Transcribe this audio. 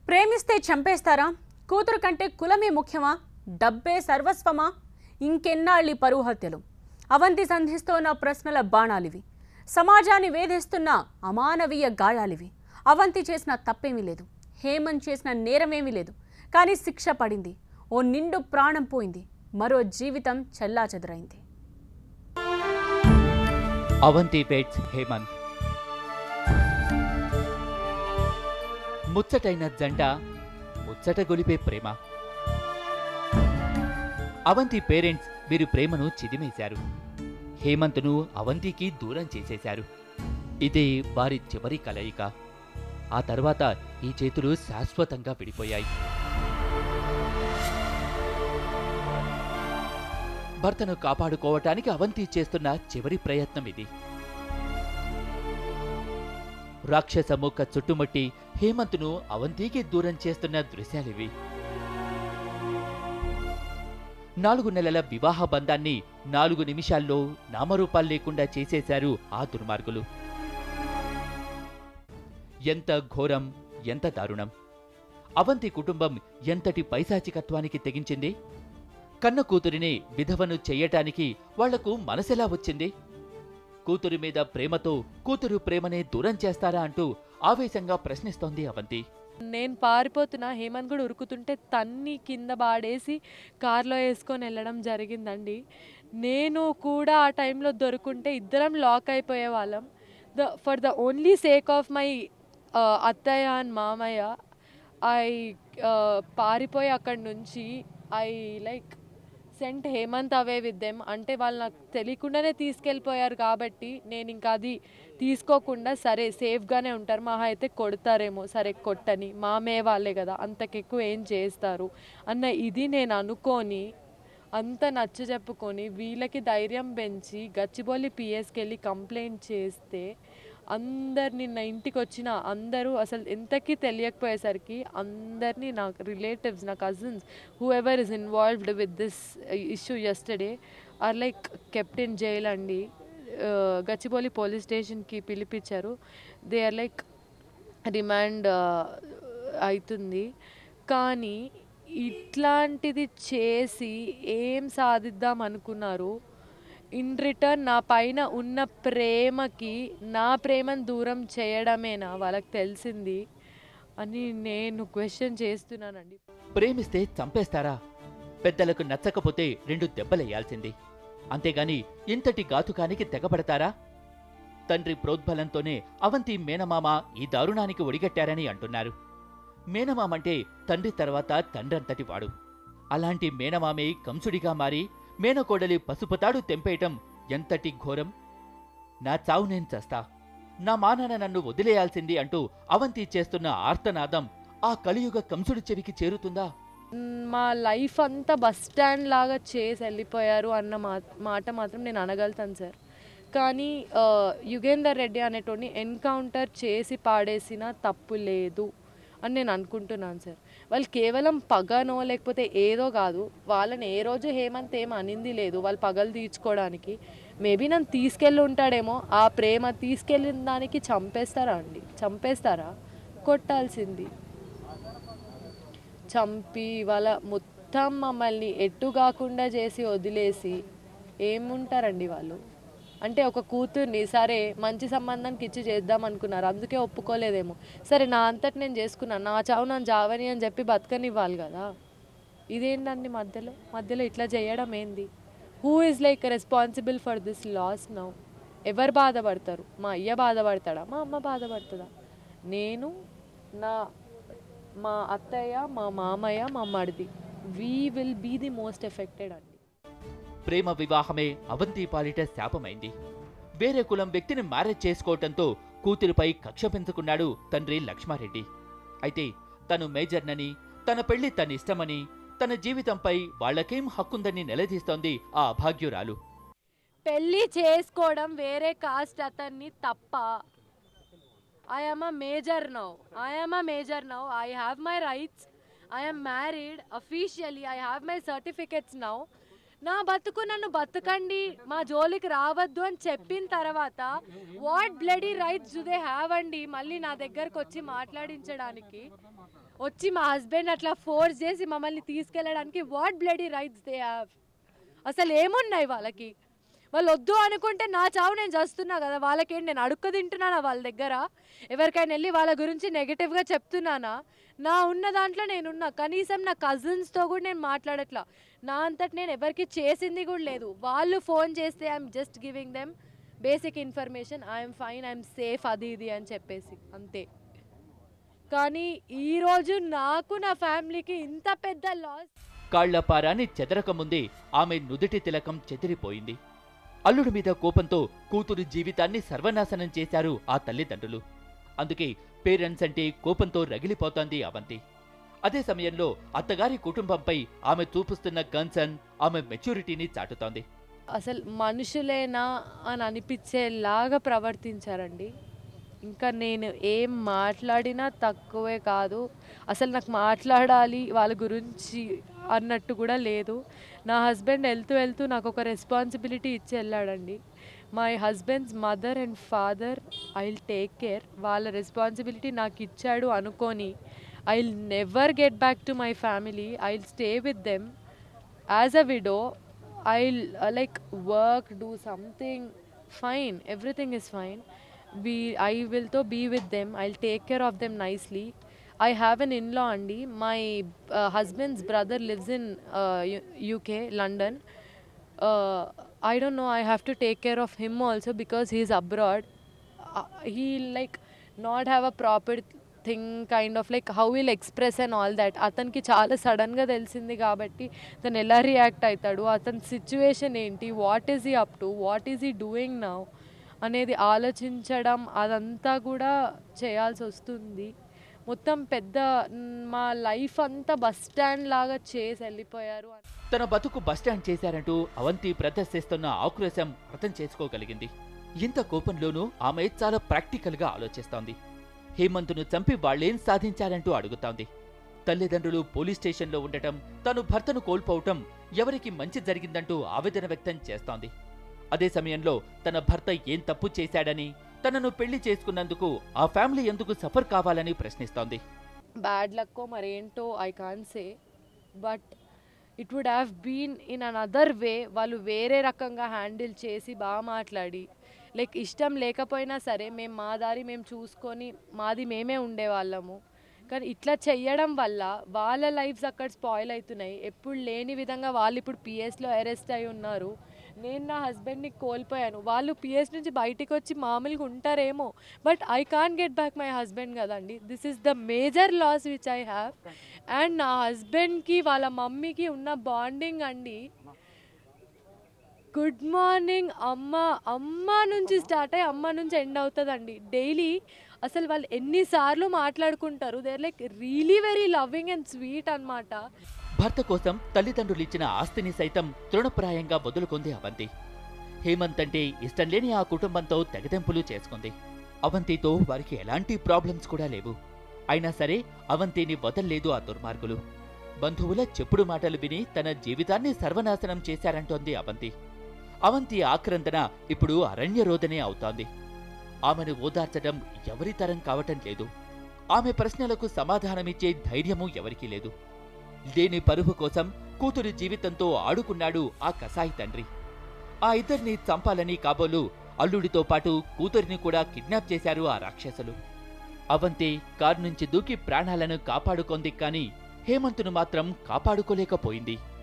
ప్రేమిస్తే చంపేస్తారా కూతురు కంటే కులమే ముఖ్యమా డబ్బే సర్వస్వమా ఇంకెన్నాళ్ళి పరువు హత్యలు అవంతి సంధిస్తోన్న ప్రశ్నల బాణాలివి సమాజాన్ని వేధిస్తున్న అమానవీయ గాయాలివి అవంతి చేసిన తప్పేమీ లేదు హేమంత్ చేసిన నేరమేమీ లేదు కానీ శిక్ష పడింది ఓ నిండు ప్రాణం పోయింది మరో జీవితం చెల్లాచెదరైంది అవంతి పేట్స్ హేమంత్ ముచ్చటైన జంట ముచ్చట గొలిపే ప్రేమ అవంతి పేరెంట్స్ వీరి ప్రేమను చిదిమేశారు హేమంత్ను అవంతికి దూరం చేసేశారు ఇదే వారి చివరి కలయిక ఆ తర్వాత ఈ చేతులు శాశ్వతంగా విడిపోయాయి భర్తను కాపాడుకోవటానికి అవంతి చేస్తున్న చివరి ప్రయత్నం ఇది రాక్షస ముక్క చుట్టుముట్టి హేమంత్ను అవంతికి దూరం చేస్తున్న దృశ్యాలివి నాలుగు నెలల వివాహ బంధాన్ని నాలుగు నిమిషాల్లో నామరూపాలు లేకుండా చేసేశారు ఆ దుర్మార్గులు ఎంత ఘోరం ఎంత దారుణం అవంతి కుటుంబం ఎంతటి పైశాచికత్వానికి తెగించింది కన్న కూతురిని విధవను చెయ్యటానికి వాళ్లకు మనసెలా వచ్చింది కూతురి మీద ప్రేమతో కూతురు ప్రేమనే దూరం చేస్తారా అంటూ ఆవేశంగా ప్రశ్నిస్తోంది అవంతి నేను పారిపోతున్నా హేమంత్ కూడా ఉరుకుతుంటే తన్ని కింద బాడేసి కార్లో వేసుకొని వెళ్ళడం జరిగిందండి నేను కూడా ఆ టైంలో దొరుకుంటే ఇద్దరం లాక్ అయిపోయే వాళ్ళం the for the only sake of my అత్తయ్య అండ్ మామయ్య ఐ పారిపోయి అక్కడి నుంచి I like sent Hemanth away with them అంటే వాళ్ళు నాకు తెలియకుండానే తీసుకెళ్ళిపోయారు కాబట్టి నేను ఇంకా అది తీసుకోకుండా సరే సేఫ్గానే ఉంటారు మహా అయితే కొడతారేమో సరే కొట్టని మామే వాళ్ళే కదా అంతకెక్కువ ఏం చేస్తారు అన్న ఇది నేను అనుకొని అంత నచ్చ చెప్పుకొని వీళ్ళకి ధైర్యం పెంచి గచ్చిబౌలి పిఎస్కి వెళ్ళి కంప్లైంట్ చేస్తే అందరు నిన్న ఇంటికి వచ్చిన అందరూ అసలు ఎంతకీ తెలియకపోయేసరికి అందరినీ నా రిలేటివ్స్ నా cousins whoever is involved with this issue yesterday are like kept in jail అండి Uh, గచ్చిబౌలి పోలీస్ స్టేషన్కి పిలిపించారు దే ఆర్ లైక్ రిమాండ్ అవుతుంది కానీ ఇట్లాంటిది చేసి ఏం సాధిద్దాం అనుకున్నారు ఇన్ రిటర్న్ నా పైన ఉన్న ప్రేమకి నా ప్రేమను దూరం చేయడమేనా వాళ్ళకి తెలిసింది అని నేను క్వశ్చన్ చేస్తున్నానండి ప్రేమిస్తే చంపేస్తారా పెద్దలకు నచ్చకపోతే రెండు దెబ్బలేయాల్సింది అంతేగాని ఇంతటి ఘాతుకానికి తెగబడతారా తండ్రి ప్రోద్బలంతోనే అవంతి మేనమామ ఈ దారుణానికి ఒడిగట్టారని అంటున్నారు మేనమామంటే తండ్రి తర్వాత తండ్రంతటి వాడు అలాంటి మేనమామే కంసుడిగా మారి మేనకోడలి పసుపుతాడు తెంపేయటం ఎంతటి ఘోరం నా చావు నేను చస్తా నా మానన నన్ను వదిలేయాల్సింది అంటూ అవంతి చేస్తున్న ఆర్తనాదం ఆ కలియుగ కంసుడి చెవికి చేరుతుందా మ్, మా లైఫ్ అంతా బస్ స్టాండ్ లాగా చేసి వెళ్ళిపోయారు అన్న మా మాట మాత్రం నేను అనగలుగుతాను సార్ కానీ ఆ, యుగేందర్ రెడ్డి అనేటోని ఎన్కౌంటర్ చేసి పాడేసిన తప్పు లేదు అని నేను అనుకుంటున్నాను సార్ వాళ్ళు కేవలం పగనో లేకపోతే ఏదో కాదు వాళ్ళని ఏ రోజు హేమంత్ ఏం అనింది లేదు వాళ్ళు పగలు తీర్చుకోవడానికి మేబీ నన్ను తీసుకెళ్ళి ఉంటాడేమో ఆ ప్రేమ తీసుకెళ్ళిన దానికి చంపేస్తారా అండి చంపేస్తారా కొట్టాల్సింది చంపి వాళ్ళ మొత్తం మమ్మల్ని ఎట్టు కాకుండా చేసి వదిలేసి ఏముంటారండి వాళ్ళు అంటే ఒక కూతుర్ని సరే మంచి సంబంధానికి ఇచ్చి చేద్దాం అనుకున్నారు అందుకే ఒప్పుకోలేదేమో సరే నా అంతటి నేను చేసుకున్నాను నా చావు నన్ను జావని అని చెప్పి బతకనివ్వాలి కదా ఇదేంటండి మధ్యలో మధ్యలో ఇట్లా చేయడం ఏంది who is like responsible for this loss now ఎవరు బాధపడతారు మా అయ్య బాధపడతాడా మా అమ్మ బాధపడుతుందా నేను నా మా అత్తయ్య మా మామయ్య మా మడిది we will be the most affected అండి ప్రేమ వివాహమే అవంతి పాలిట శాపమైంది వేరే కులం వ్యక్తిని మ్యారేజ్ చేసుకోవటంతో కూతురిపై కక్ష పెంచుకున్నాడు తండ్రి లక్ష్మారెడ్డి అయితే తను మేజర్నని తన పెళ్లి తన ఇష్టమని తన జీవితంపై వాళ్ళకేం హక్కుందని నిలదీస్తోంది ఆ అభాగ్యురాలు పెళ్ళి చేసుకోవడం వేరే కాస్ట్ అతన్ని తప్ప I am a major now I am a major now I have my rights I am married officially I have my certificates now నా బతుకు నన్ను బతకండి మా జోలికి రావద్దు అని చెప్పిన తర్వాత what bloody rights do they have అండి మళ్ళీ నా దగ్గరకు వచ్చి మాట్లాడించడానికి వచ్చి మా హస్బెండ్ అట్లా ఫోర్స్ చేసి మమ్మల్ని తీసుకెళ్ళడానికి what bloody rights they have అసలు ఏమున్నాయి వాళ్ళకి వాళ్ళు వద్దు అనుకుంటే నా చావు నేను చేస్తున్నా కదా వాళ్ళకేంటి నేను అడుక్క తింటున్నానా వాళ్ళ దగ్గర ఎవరికైనా వెళ్ళి వాళ్ళ గురించి నెగిటివ్గా చెప్తున్నానా నా ఉన్న దాంట్లో నేనున్నా కనీసం నా కజిన్స్తో కూడా నేను మాట్లాడట్లా నా అంతటి నేను ఎవరికి చేసింది కూడా లేదు వాళ్ళు ఫోన్ చేస్తే I'm just giving them basic information I'm fine I'm safe అది ఇది అని చెప్పేసి అంతే కానీ ఈరోజు నాకు నా ఫ్యామిలీకి ఇంత పెద్ద లాస్ కాళ్లపారాని చెదరకముందే ఆమె నుదుటి తిలకం చెదిరిపోయింది అల్లుడి మీద కోపంతో కూతురు జీవితాన్ని సర్వనాశనం చేశారు ఆ తల్లిదండ్రులు అందుకే పేరెంట్స్ అంటే కోపంతో రగిలిపోతోంది అవంతి అదే సమయంలో అత్తగారి కుటుంబంపై ఆమె చూపిస్తున్న కన్సర్న్ ఆమె మెచ్యూరిటీని చాటుతోంది అసలు మనుషులేనా అని అనిపించేలాగా ప్రవర్తించారండి ఇంకా నేను ఏం మాట్లాడినా తక్కువే కాదు అసలు నాకు మాట్లాడాలి వాళ్ళ గురించి అన్నట్టు కూడా లేదు నా హస్బెండ్ వెళ్తూ వెళ్తూ నాకు ఒక రెస్పాన్సిబిలిటీ ఇచ్చి వెళ్ళాడండి my husband's mother and father I will take care వాళ్ళ రెస్పాన్సిబిలిటీ నాకు ఇచ్చాడు అనుకొని I will never get back to my family I will stay with them as a widow I'll uh, like work, do something. Fine, everything is fine. We, I will to be with them. I'll take care of them nicely. I have an in-law, Andy. My uh, husband's brother lives in uh, U- UK, London. Uh, I don't know. I have to take care of him also because he's abroad. Uh, he'll like not have a proper thing kind of like how will express and all that అతనికి చాలా సడన్గా తెలిసింది కాబట్టి తను ఎలా react అవుతాడు అతని situation ఏంటి what is he up to what is he doing now అనేది ఆలోచించడం అదంతా కూడా చేయాల్సి వస్తుంది మొత్తం పెద్ద మ్, మా లైఫ్ అంతా బస్ స్టాండ్ లాగా చేసి వెళ్ళిపోయారు తన బతుకు బస్టాండ్ చేశారంటూ అవంతి ప్రదర్శిస్తున్న ఆక్రోశం అర్థం చేసుకోగలిగింది ఇంత కోపంలోనూ ఆమె చాలా ప్రాక్టికల్ గా ఆలోచిస్తోంది హేమంత్ను చంపి వాళ్ళేం సాధించారంటూ అడుగుతోంది తల్లిదండ్రులు పోలీస్ స్టేషన్లో ఉండటం తను భర్తను కోల్పోవటం ఎవరికి మంచి జరిగిందంటూ ఆవేదన వ్యక్తం చేస్తోంది అదే సమయంలో తన భర్త ఏం తప్పు చేశాడని తనను పెళ్లి చేసుకున్నందుకు ఆ ఫ్యామిలీ ఎందుకు సఫర్ కావాలని ప్రశ్నిస్తోంది బ్యాడ్ లక్కో మరేంటో I can say but it would have been in another way వాళ్ళు వేరే రకంగా హ్యాండిల్ చేసి బాగా మాట్లాడి లైక్ ఇష్టం లేకపోయినా సరే మేము మా దారి మేము చూసుకొని మాది మేమే ఉండేవాళ్ళము కానీ ఇట్లా చెయ్యడం వల్ల వాళ్ళ లైఫ్స్ అక్కడ స్పాయిల్ అవుతున్నాయి ఎప్పుడు లేని విధంగా వాళ్ళు ఇప్పుడు పిఎస్లో అరెస్ట్ అయి ఉన్నారు నేను నా హస్బెండ్ని కోల్పోయాను వాళ్ళు పిఎస్ నుంచి బయటికి వచ్చి మామూలుగా ఉంటారేమో but I can get back my husband కదండి this is the major loss which I have and నా హస్బెండ్కి వాళ్ళ మమ్మీకి ఉన్న బాండింగ్ అండి గుడ్ మార్నింగ్ అమ్మ అమ్మ నుంచి స్టార్ట్ అయ్యి అమ్మ నుంచి ఎండ్ అవుతుందండి డైలీ అసలు వాళ్ళు ఎన్నిసార్లు మాట్లాడుకుంటారు they're like really very loving and sweet అన్నమాట భర్త కోసం తల్లిదండ్రులిచ్చిన ఆస్తిని సైతం తృణప్రాయంగా వదులుకుంది అవంతి హేమంత్ అంటే ఇష్టం లేని ఆ కుటుంబంతో తెగదెంపులు చేసుకుంది అవంతితో వారికి ఎలాంటి ప్రాబ్లమ్స్ కూడా లేవు అయినా సరే అవంతిని వదల్లేదు ఆ దుర్మార్గులు బంధువుల చెప్పుడు మాటలు విని తన జీవితాన్ని సర్వనాశనం చేశారంటోంది అవంతి అవంతి ఆక్రందన ఇప్పుడు అరణ్యరోధనే అవుతోంది ఆమెను ఓదార్చడం ఎవరి తరం కావటం లేదు ఆమె ప్రశ్నలకు సమాధానమిచ్చే ధైర్యమూ ఎవరికీ లేదు లేని పరువు కోసం కూతురి జీవితంతో ఆడుకున్నాడు ఆ కసాయి తండ్రి ఆ ఇద్దరిని చంపాలని కాబోలు అల్లుడితో పాటు కూతురిని కూడా కిడ్నాప్ చేశారు ఆ రాక్షసులు అవంతి కారు నుంచి దూకి ప్రాణాలను కాపాడుకుంది కానీ హేమంతును మాత్రం కాపాడుకోలేకపోయింది